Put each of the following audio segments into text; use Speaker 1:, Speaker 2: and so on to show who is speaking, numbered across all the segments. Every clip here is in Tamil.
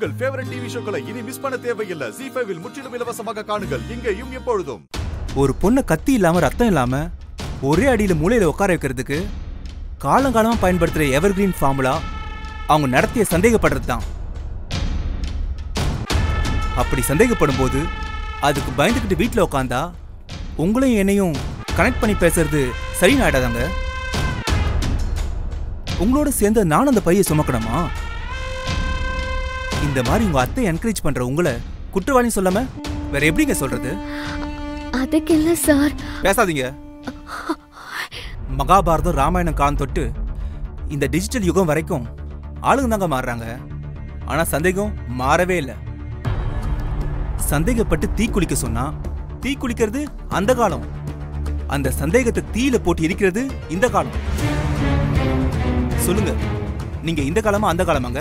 Speaker 1: உங்கள் ஃபேவரட் டிவி ஷோக்களை இனி மிஸ் பண்ண தேவையில்லை ஜி ஃபைவில் முற்றிலும் இலவசமாக காணுங்கள் இங்கேயும் எப்பொழுதும்
Speaker 2: ஒரு பொண்ணை கத்தி இல்லாம ரத்தம் இல்லாம ஒரே அடியில மூலையில உட்கார வைக்கிறதுக்கு காலங்காலமா பயன்படுத்துற எவர்கிரீன் ஃபார்முலா அவங்க நடத்திய சந்தேகப்படுறது தான் அப்படி சந்தேகப்படும் போது அதுக்கு பயந்துக்கிட்டு வீட்டில் உட்காந்தா உங்களையும் என்னையும் கனெக்ட் பண்ணி பேசுறது சரின்னு ஆயிடாதாங்க உங்களோட சேர்ந்து நானும் அந்த பையை சுமக்கணுமா இந்த மாதிரி உங்க அத்தை என்கரேஜ் பண்ற உங்களை குற்றவாளின்னு சொல்லாம வேற எப்படிங்க சொல்றது
Speaker 3: அதுக்கு இல்ல சார்
Speaker 2: பேசாதீங்க மகாபாரதம் ராமாயணம் காலம் தொட்டு இந்த டிஜிட்டல் யுகம் வரைக்கும் ஆளுங்க தாங்க மாறுறாங்க ஆனா சந்தேகம் மாறவே இல்லை சந்தேகப்பட்டு தீ குளிக்க சொன்னா தீ குளிக்கிறது அந்த காலம் அந்த சந்தேகத்தை தீயில போட்டு எரிக்கிறது இந்த காலம் சொல்லுங்க நீங்க இந்த காலமா அந்த காலமாங்க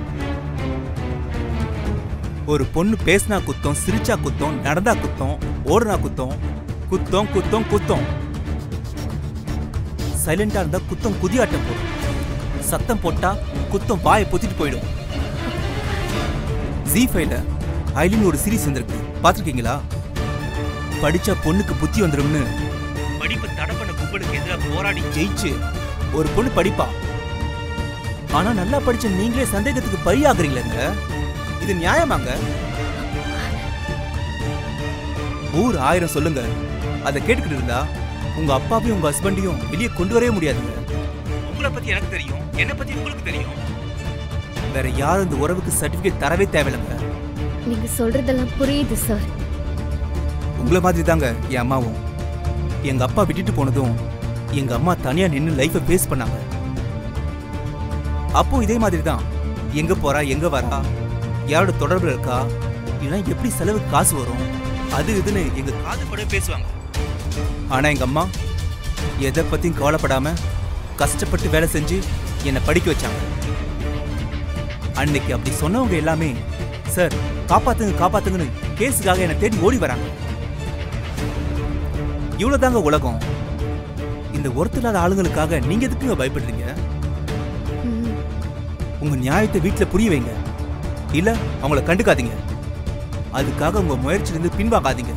Speaker 2: ஒரு பொண்ணு பேசினா குத்தம் சிரிச்சா குத்தம் நடந்தா குத்தம் ஓடுனா குத்தம் குத்தம் குத்தம் குத்தம் சைலண்டா இருந்தா குத்தம் குதியாட்டம் போடும் சத்தம் போட்டா குத்தம் வாயை பொத்திட்டு போயிடும் ஜி ஃபைல ஐலின் ஒரு சீரிஸ் வந்திருக்கு பாத்திருக்கீங்களா படிச்சா பொண்ணுக்கு புத்தி வந்துரும்னு படிப்பு தடை பண்ண கும்பலுக்கு எதிராக போராடி ஜெயிச்சு ஒரு பொண்ணு படிப்பா ஆனா நல்லா படிச்ச நீங்களே சந்தேகத்துக்கு பலியாகுறீங்களேங்க இது நியாயமாங்க ஊர் ஆயிரம் சொல்லுங்க அதை கேட்டுக்கிட்டு இருந்தா உங்க அப்பாவையும் உங்க ஹஸ்பண்டையும் வெளியே கொண்டு வரவே முடியாதுங்க உங்களை பத்தி எனக்கு தெரியும் என்ன பத்தி உங்களுக்கு தெரியும் வேற யாரும் இந்த உறவுக்கு சர்டிபிகேட் தரவே தேவையில்லைங்க
Speaker 3: நீங்க சொல்றதெல்லாம் புரியுது சார்
Speaker 2: உங்களை மாதிரி தாங்க என் அம்மாவும் எங்க அப்பா விட்டுட்டு போனதும் எங்க அம்மா தனியா நின்னு லைஃபை ஃபேஸ் பண்ணாங்க அப்போ இதே மாதிரி தான் எங்க போறா எங்க வரா யாரோட தொடர்புல இருக்கா இல்லைன்னா எப்படி செலவுக்கு காசு வரும் அது இதுன்னு எங்க காது பட பேசுவாங்க ஆனா எங்க அம்மா எதை பத்தியும் கவலைப்படாம கஷ்டப்பட்டு வேலை செஞ்சு என்னை படிக்க வச்சாங்க அன்னைக்கு அப்படி சொன்னவங்க எல்லாமே சார் காப்பாத்துங்க காப்பாத்துங்கன்னு கேஸுக்காக என்னை தேடி ஓடி வராங்க இவ்வளவுதாங்க உலகம் இந்த ஒருத்தலாத ஆளுங்களுக்காக நீங்க எதுக்குங்க பயப்படுறீங்க
Speaker 3: ம்,
Speaker 2: உங்க நியாயத்தை வீட்டுல புரிய வைங்க இல்ல அவங்கள கண்டுக்காதீங்க அதுக்காக உங்க முயற்சியிலிருந்து பின்வாங்காதீங்க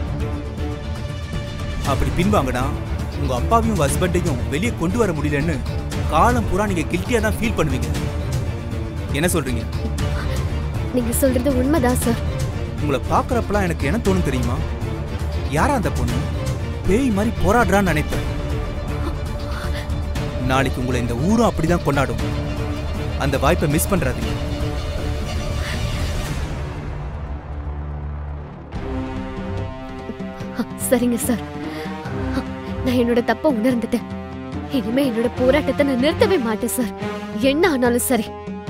Speaker 2: அப்படி பின்வாங்கினா உங்க அப்பாவையும் உங்க ஹஸ்பண்டையும் வெளியே கொண்டு வர முடியலன்னு காலம் பூரா நீங்க கில்ட்டியா தான் ஃபீல் பண்ணுவீங்க என்ன சொல்றீங்க
Speaker 3: நீங்க சொல்றது உண்மைதான் சார்
Speaker 2: உங்களை பார்க்கறப்பலாம் எனக்கு என்ன தோணும் தெரியுமா யாரா அந்த பொண்ணு பேய் மாதிரி போராடுறான்னு நினைப்பேன் நாளைக்கு உங்களை இந்த ஊரும் அப்படிதான் கொண்டாடும் அந்த வாய்ப்பை மிஸ் பண்றாதீங்க
Speaker 3: அ, சரிங்க சார் அ, நான் என்னோட தப்ப உணர்ந்துட்டேன் இனிமே என்னோட போராட்டத்தை நான் நிறுத்தவே மாட்டேன் சார் என்ன ஆனாலும் சரி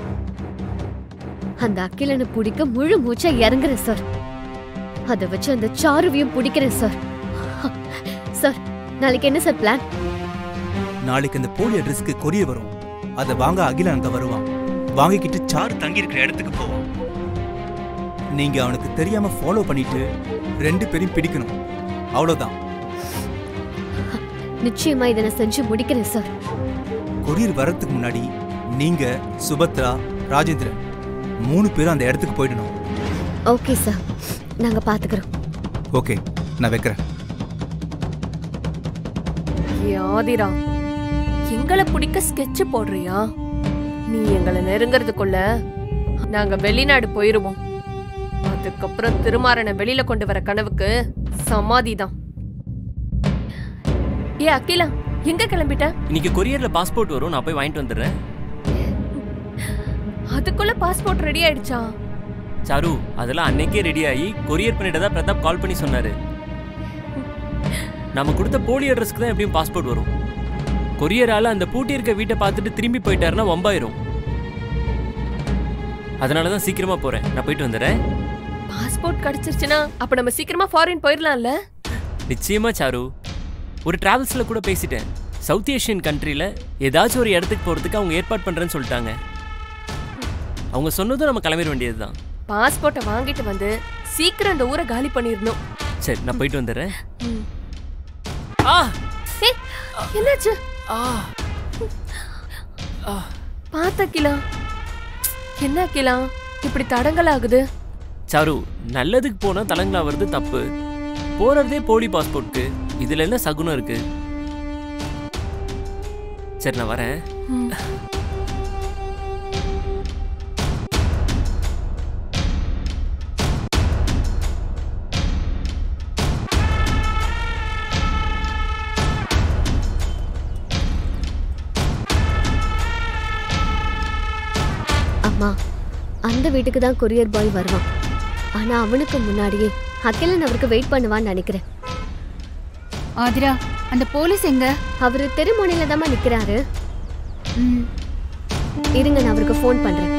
Speaker 3: அந்த அக்கிலனை பிடிக்க முழு மூச்சா இறங்குறேன் சார் அதை வச்சு அந்த சாருவையும் பிடிக்கிறேன் சார் அ, சார் நாளைக்கு என்ன சார் பிளான்
Speaker 2: நாளைக்கு அந்த போலி அட்ரஸ்க்கு கொரியர் வரும் அதை வாங்க அகில அங்க வருவான் வாங்கிக்கிட்டு சாரு தங்கி இருக்கிற இடத்துக்கு போவான் நீங்க அவனுக்கு தெரியாம ஃபாலோ பண்ணிட்டு ரெண்டு பேரையும் பிடிக்கணும் அவ்வளவுதான்
Speaker 3: நிச்சயமா இதை நான் செஞ்சு முடிக்கிறேன் சார்
Speaker 2: கொரியர் வர்றதுக்கு முன்னாடி நீங்க சுபத்ரா ராஜேந்திரன் மூணு பேரும் அந்த இடத்துக்கு போயிடணும்
Speaker 3: ஓகே சார் நாங்க பாத்துக்கிறோம்
Speaker 2: ஓகே நான் வைக்கிறேன்
Speaker 4: ஏ ஆதிரா எங்களை பிடிக்க ஸ்கெட்ச் போடுறியா நீ எங்களை நெருங்கறதுக்குள்ள நாங்க வெளிநாடு போயிருவோம் அதுக்கப்புறம் திருமாறனை வெளியில கொண்டு வர கனவுக்கு சமாதிதான் ஏ அகிலா எங்க கிளம்பிட்ட
Speaker 5: இன்னைக்கு கொரியர்ல பாஸ்போர்ட் வரும் நான் போய் வாங்கிட்டு வந்துடுறேன்
Speaker 4: அதுக்குள்ள பாஸ்போர்ட் ரெடி ஆயிடுச்சா
Speaker 5: சாரு அதெல்லாம் அன்னைக்கே ரெடி ஆகி கொரியர் பண்ணிட்டதா பிரதாப் கால் பண்ணி சொன்னாரு நம்ம கொடுத்த போலி அட்ரஸ்க்கு தான் எப்படியும் பாஸ்போர்ட் வரும் கொரியரால அந்த பூட்டி இருக்க வீட்டை பார்த்துட்டு திரும்பி போயிட்டாருன்னா வம்பாயிரும் அதனால தான் சீக்கிரமா போறேன் நான் போயிட்டு வந்துடுறேன்
Speaker 4: பாஸ்போர்ட் கிடைச்சிருச்சுன்னா அப்ப நம்ம சீக்கிரமா ஃபாரின் போயிடலாம்ல
Speaker 5: நிச்சயமா சாரு ஒரு டிராவல்ஸ்ல கூட பேசிட்டேன் சவுத் ஏஷியன் கண்ட்ரில ஏதாச்சும் ஒரு இடத்துக்கு போறதுக்கு அவங்க ஏற்பாடு பண்றேன்னு சொல்லிட்டாங்க அவங்க சொன்னதும் நம்ம கிளம்பிட வேண்டியதுதான்
Speaker 4: பாஸ்போர்ட்டை வாங்கிட்டு வந்து சீக்கிரம் அந்த ஊரை காலி பண்ணிடணும்
Speaker 5: சரி நான் போயிட்டு வந்துடுறேன்
Speaker 4: ம்.
Speaker 5: ஆ
Speaker 4: ஏய், என்னாச்சு
Speaker 5: ஆ
Speaker 4: பார்த்த கிலா என்ன கிலா இப்படி தடங்கல் ஆகுது
Speaker 5: சாரு நல்லதுக்கு போனா தலங்களா வருது தப்பு போறதே போலி பாஸ்போர்ட்க்கு இதுல என்ன சகுனம் இருக்கு சரி நான் வரேன்
Speaker 3: அம்மா அந்த வீட்டுக்கு தான் கொரியர் பாய் வருவான் ஆனா அவனுக்கு முன்னாடியே அகிலன் அவருக்கு வெயிட் பண்ணுவான்னு நினைக்கிறேன்
Speaker 6: ஆதிரா அந்த போலீஸ் எங்க
Speaker 3: அவரு தெருமுனையில தாம்மா நிக்கிறாரு
Speaker 6: ம்,
Speaker 3: இருங்க நான் அவருக்கு ஃபோன் பண்றேன்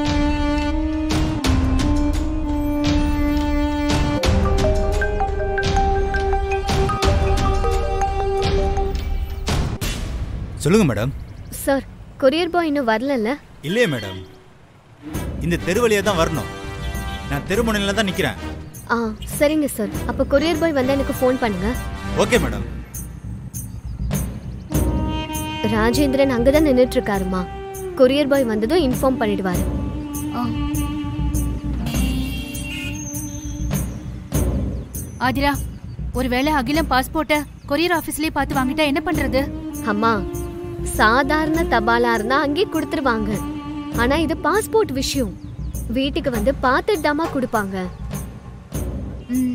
Speaker 2: சொல்லுங்க மேடம்
Speaker 3: சார் கொரியர் பாய் இன்னும் வரலல்ல
Speaker 2: இல்லையே மேடம் இந்த தெரு வழியா தான் வரணும் நான் தெருமுனையில தான் நிக்கிறேன்
Speaker 3: ஆ சரிங்க சார் அப்ப கொரியர் பாய் வந்தா எனக்கு ஃபோன் பண்ணுங்க
Speaker 2: ஓகே மேடம்
Speaker 3: ராஜேந்திரன் அங்கதான் நின்னுட்டு இருக்காருமா கொரியர் பாய் வந்ததும் இன்ஃபார்ம் பண்ணிடுவாரு
Speaker 6: ஆ. ஆதிரா ஒருவேளை அகிலம் பாஸ்போர்ட்ட கொரியர் ஆபீஸ்லயே பார்த்து வாங்கிட்டா என்ன பண்றது
Speaker 3: அம்மா சாதாரண தபாலா இருந்தா அங்கே கொடுத்துருவாங்க ஆனா இது பாஸ்போர்ட் விஷயம் வீட்டுக்கு வந்து பார்த்துட்டு தாம்மா கொடுப்பாங்க
Speaker 6: ம்,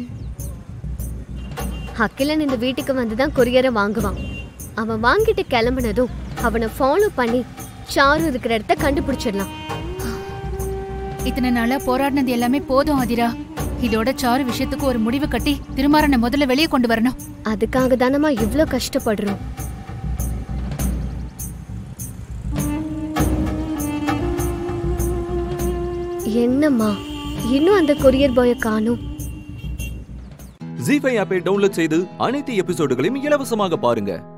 Speaker 3: அகிலன் இந்த வீட்டுக்கு வந்து தான் கொரியரை வாங்குவான் அவன் வாங்கிட்டு கிளம்புனதும் அவனை ஃபாலோ பண்ணி சாரு இருக்கிற இடத்த கண்டுபிடிச்சிடலாம்
Speaker 6: இத்தனை நாளா போராடினது எல்லாமே போதும் ஆதிரா இதோட சாரு விஷயத்துக்கு ஒரு முடிவு கட்டி திருமாறனை முதல்ல வெளியே கொண்டு வரணும்
Speaker 3: அதுக்காக தானம்மா இவ்ளோ கஷ்டப்படுறோம் என்னம்மா இன்னும் அந்த கொரியர் பாய காணும்
Speaker 7: ஜி ஃபைவ் ஆப்பை டவுன்லோட் செய்து அனைத்து எபிசோடுகளையும் இலவசமாக பாருங்க